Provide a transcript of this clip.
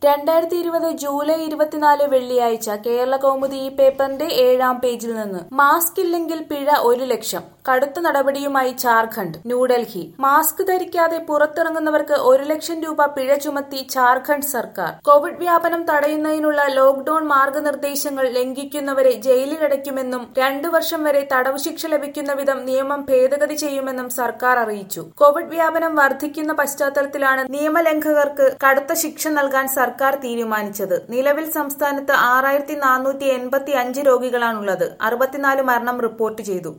രണ്ടായിരത്തി ഇരുപത് ജൂലൈ ഇരുപത്തിനാല് വെള്ളിയാഴ്ച കേരള കൗമുദി ഈ പേപ്പറിന്റെ ഏഴാം പേജിൽ നിന്ന് മാസ്ക് ഇല്ലെങ്കിൽ പിഴ ഒരു ലക്ഷം കടുത്ത നടപടിയുമായി ജാർഖണ്ഡ് ന്യൂഡൽഹി മാസ്ക് ധരിക്കാതെ പുറത്തിറങ്ങുന്നവർക്ക് ഒരു ലക്ഷം രൂപ പിഴ ചുമത്തി ജാർഖണ്ഡ് സർക്കാർ കോവിഡ് വ്യാപനം തടയുന്നതിനുള്ള ലോക്ഡൌൺ മാർഗനിർദ്ദേശങ്ങൾ ലംഘിക്കുന്നവരെ ജയിലിലടയ്ക്കുമെന്നും രണ്ടു വർഷം വരെ തടവ് ശിക്ഷ ലഭിക്കുന്ന വിധം നിയമം ഭേദഗതി ചെയ്യുമെന്നും സർക്കാർ അറിയിച്ചു കോവിഡ് വ്യാപനം വർദ്ധിക്കുന്ന പശ്ചാത്തലത്തിലാണ് നിയമലംഘകർക്ക് കടുത്ത ശിക്ഷ നൽകാൻ സർക്കാർ തീരുമാനിച്ചത് നിലവിൽ സംസ്ഥാനത്ത് ആറായിരത്തി നാനൂറ്റി എൺപത്തി അഞ്ച് രോഗികളാണുള്ളത് അറുപത്തിനാല് മരണം റിപ്പോർട്ട് ചെയ്തു